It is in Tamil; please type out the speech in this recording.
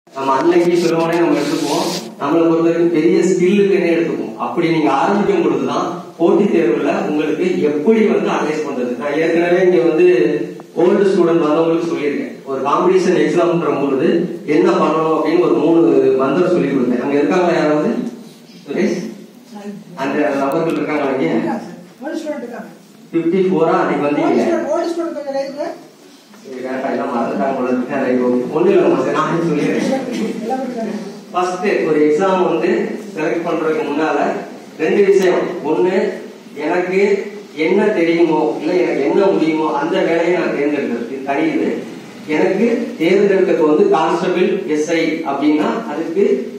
நம்ம அன்னைக்கு சொல்லுவோனே நம்ம எடுத்துக்குவோம் நம்மளை பொறுத்த வரைக்கும் பெரிய ஸ்கில்லுக்குன்னே எடுத்துக்குவோம் அப்படி நீங்க ஆரம்பிக்கும் பொழுதுதான் போட்டித் தேர்வுல உங்களுக்கு எப்படி வந்து அனலைஸ் பண்றது நான் ஏற்கனவே இங்க வந்து ஓல்டு ஸ்டூடெண்ட் வந்தவங்களுக்கு சொல்லியிருக்கேன் ஒரு காம்படிஷன் எக்ஸாம்ன்ற பொழுது என்ன பண்ணணும் அப்படின்னு ஒரு மூணு மந்திரம் சொல்லி கொடுத்தேன் அங்க இருக்காங்களா யாராவது சுரேஷ் அந்த நபர்கள் இருக்காங்களா இங்க ஓல்டு ஸ்டூடெண்ட் இருக்காங்க பிப்டி ஃபோரா அன்னைக்கு ஓல்டு வந்தீங்க ஸ்டூடெண்ட் ஓல்டு ஸ்டூடெண்ட் கொஞ்சம் ரைட்ல இது கரெக்டா எல்லாம் மறந்துட்டாங்க போல இருக்கு ரைட் ஓகே ஒண்ணு இல்லை மாஸ்டர் நான் சொல்லிடுறேன் எல்லாம் இருக்காங்க ஃபர்ஸ்ட் ஒரு எக்ஸாம் வந்து செலக்ட் பண்றதுக்கு முன்னால ரெண்டு விஷயம் ஒண்ணு எனக்கு என்ன தெரியுமோ இல்ல எனக்கு என்ன முடியுமோ அந்த வேலையை நான் தேர்ந்தெடுக்கிறது இது தனி இது எனக்கு தேர்ந்தெடுக்கிறது வந்து கான்ஸ்டபிள் எஸ்ஐ அப்படின்னா அதுக்கு